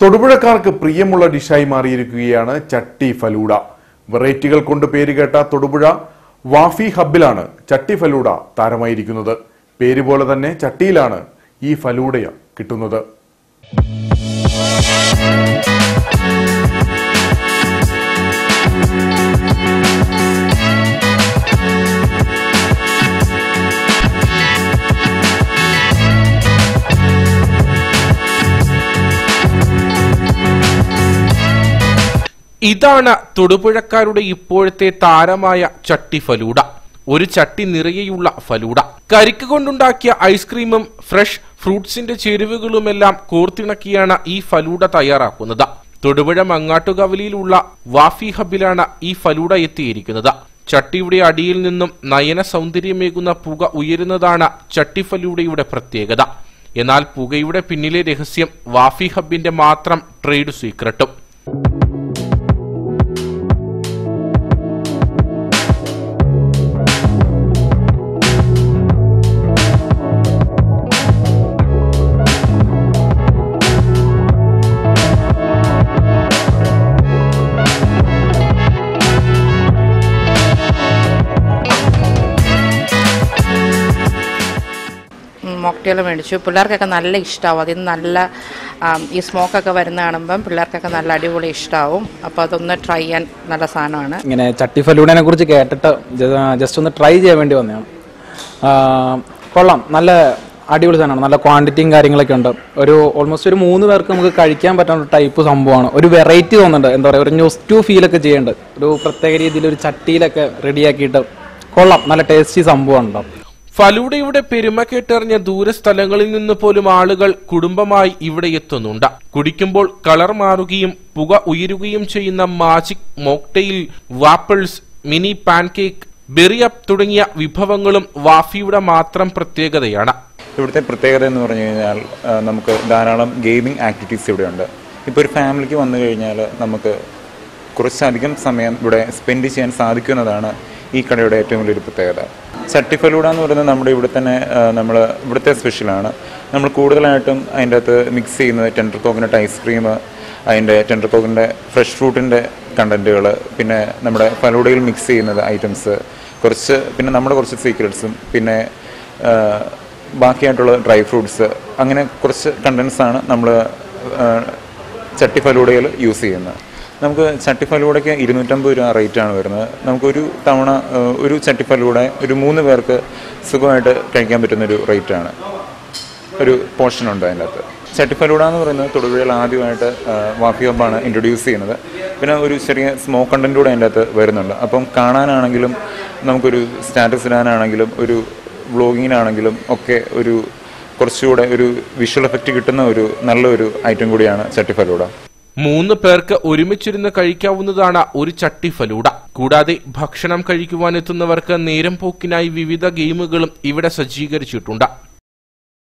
തൊടുപുഴക്കാർക്ക് പ്രിയമുള്ള ഡിഷായി മാറിയിരിക്കുകയാണ് ചട്ടി ഫലൂഡ വെറൈറ്റികൾ കൊണ്ട് പേരുകേട്ട തൊടുപുഴ വാഫി ഹബിലാണ് ചട്ടി ഫലൂഡ താരമായിരിക്കുന്നത് പേര് പോലെ തന്നെ ചട്ടിയിലാണ് ഈ ഫലൂഡ കിട്ടുന്നത് ഇതാണ് തൊടുപുഴക്കാരുടെ ഇപ്പോഴത്തെ താരമായ ചട്ടി ഫലൂഡ ഒരു ചട്ടി നിറയെയുള്ള ഫലൂഡ കരിക്ക് കൊണ്ടുണ്ടാക്കിയ ഐസ്ക്രീമും ഫ്രഷ് ഫ്രൂട്ട്സിന്റെ ചേരുവകളുമെല്ലാം കോർത്തിണക്കിയാണ് ഈ ഫലൂഡ തയ്യാറാക്കുന്നത് തൊടുപുഴ മങ്ങാട്ടുകവലിയിലുള്ള വാഫി ഹബിലാണ് ഈ ഫലൂഡ എത്തിയിരിക്കുന്നത് ചട്ടിയുടെ അടിയിൽ നിന്നും നയന സൗന്ദര്യമേകുന്ന പുക ഉയരുന്നതാണ് ചട്ടി ഫലൂഡയുടെ പ്രത്യേകത എന്നാൽ പുകയുടെ പിന്നിലെ രഹസ്യം വാഫി ഹബിന്റെ മാത്രം ട്രേഡ് സീക്രട്ടും മോക്ടെയിൽ മേടിച്ചു പിള്ളേർക്കൊക്കെ നല്ല ഇഷ്ടമാവും അതിന് നല്ല ആം, ഈ സ്മോക്കൊക്കെ വരുന്ന കാണുമ്പം പിള്ളേർക്കൊക്കെ നല്ല അടിപൊളി ഇഷ്ടമാവും അപ്പോൾ അതൊന്ന് ട്രൈ ചെയ്യാൻ നല്ല സാധനമാണ് ഇങ്ങനെ ചട്ടി ഫലൂഡനെ കുറിച്ച് കേട്ടിട്ട് ജസ്റ്റ് ഒന്ന് ട്രൈ ചെയ്യാൻ വേണ്ടി വന്നതാണ് ആ, കൊള്ളാം നല്ല അടിപൊളി സാധനമാണ് നല്ല ക്വാണ്ടിറ്റിയും കാര്യങ്ങളൊക്കെ ഉണ്ട് ഒരു ഓൾമോസ്റ്റ് ഒരു മൂന്ന് പേർക്ക് നമുക്ക് കഴിക്കാൻ പറ്റുന്ന ടൈപ്പ് സംഭവമാണ് ഒരു വെറൈറ്റി തോന്നുന്നുണ്ട് എന്താ പറയുക ഒരു ന്യൂസ്റ്റു ഫീലൊക്കെ ചെയ്യുന്നുണ്ട് ഒരു പ്രത്യേക രീതിയിൽ ഒരു ചട്ടിയിലൊക്കെ റെഡിയാക്കിയിട്ട് കൊള്ളാം നല്ല ടേസ്റ്റി സംഭവം ഉണ്ടോ ഫലൂഡയുടെ പെരുമ കേട്ടറിഞ്ഞ ദൂരസ്ഥലങ്ങളിൽ നിന്ന് പോലും ആളുകൾ കുടുംബമായി ഇവിടെ എത്തുന്നുണ്ട് കുടിക്കുമ്പോൾ കളർ മാറുകയും പുക ഉയരുകയും ചെയ്യുന്ന magic mocktail waffles mini pancake ബെറിയപ്പ് തുടങ്ങിയ വിഭവങ്ങളും വാഫിയുടെ മാത്രം പ്രത്യേകതയാണ് ഇവിടുത്തെ പ്രത്യേകത എന്ന് പറഞ്ഞു കഴിഞ്ഞാൽ ആ, നമുക്ക് ധാരാളം ഗെയിമിംഗ് ആക്ടിവിറ്റീസ് ഇവിടെയുണ്ട് ഇപ്പോൾ ഒരു ഫാമിലിക്ക് വന്നു കഴിഞ്ഞാൽ നമുക്ക് കുറച്ചധികം സമയം ഇവിടെ സ്പെൻഡ് ചെയ്യാൻ സാധിക്കുന്നതാണ് ഈ കടയുടെ ഏറ്റവും വലിയൊരു പ്രത്യേകത ചട്ടിഫലൂഡ എന്ന് പറയുന്നത് നമ്മുടെ ഇവിടെ തന്നെ നമ്മൾ ഇവിടുത്തെ സ്പെഷ്യലാണ് നമ്മൾ കൂടുതലായിട്ടും അതിൻ്റെ അകത്ത് മിക്സ് ചെയ്യുന്നത് ടെൻഡർ കോക്കനട്ട് ഐസ്ക്രീം അതിൻ്റെ ടെൻഡർ കോക്കൻ്റെ ഫ്രഷ് ഫ്രൂട്ടിൻ്റെ കണ്ടൻറ്റുകൾ പിന്നെ നമ്മുടെ ഫലൂഡയിൽ മിക്സ് ചെയ്യുന്നത് ഐറ്റംസ് കുറച്ച് പിന്നെ നമ്മുടെ കുറച്ച് സീക്രട്സും പിന്നെ ആ, ബാക്കിയായിട്ടുള്ള ഡ്രൈ ഫ്രൂട്ട്സ് അങ്ങനെ കുറച്ച് കണ്ടൻസ് ആണ് നമ്മൾ ചട്ടി ഫലൂഡയിൽ യൂസ് ചെയ്യുന്നത് നമുക്ക് ചട്ടി ഫലൂഡയ്ക്ക് ഇരുന്നൂറ്റമ്പത് രൂപ റേറ്റാണ് വരുന്നത് നമുക്കൊരു തവണ ആ, ഒരു ചട്ടി ഫലൂഡ ഒരു മൂന്ന് പേർക്ക് സുഖമായിട്ട് കഴിക്കാൻ പറ്റുന്ന ഒരു റേറ്റാണ് ഒരു പോർഷൻ ഉണ്ട് അതിൻ്റെ അകത്ത് ചട്ടിഫലൂഡ എന്ന് പറയുന്നത് തൊടുപുഴയിൽ ആദ്യമായിട്ട് ആ, വാഫി ഹബ്ബാണ് ഇൻട്രൊഡ്യൂസ് ചെയ്യുന്നത് പിന്നെ ഒരു ചെറിയ സ്മോക്ക് കണ്ടന്റ് കൂടെ അതിൻ്റെ അകത്ത് വരുന്നുണ്ട് അപ്പം കാണാനാണെങ്കിലും നമുക്കൊരു സ്റ്റാറ്റസ് ഇടാനാണെങ്കിലും ഒരു വ്ളോഗിങ്ങിനാണെങ്കിലും ഒക്കെ ഒരു കുറച്ചുകൂടെ ഒരു വിഷ്വൽ എഫക്റ്റ് കിട്ടുന്ന ഒരു നല്ലൊരു ഐറ്റം കൂടിയാണ് ചട്ടിഫലൂഡ മൂന്ന് പേർക്ക് ഒരുമിച്ചിരുന്ന് കഴിക്കാവുന്നതാണ് ഒരു ചട്ടി ഫലൂഡ കൂടാതെ ഭക്ഷണം കഴിക്കുവാനെത്തുന്നവർക്ക് നേരം പോക്കിനായി വിവിധ ഗെയിമുകളും ഇവിടെ സജ്ജീകരിച്ചിട്ടുണ്ട്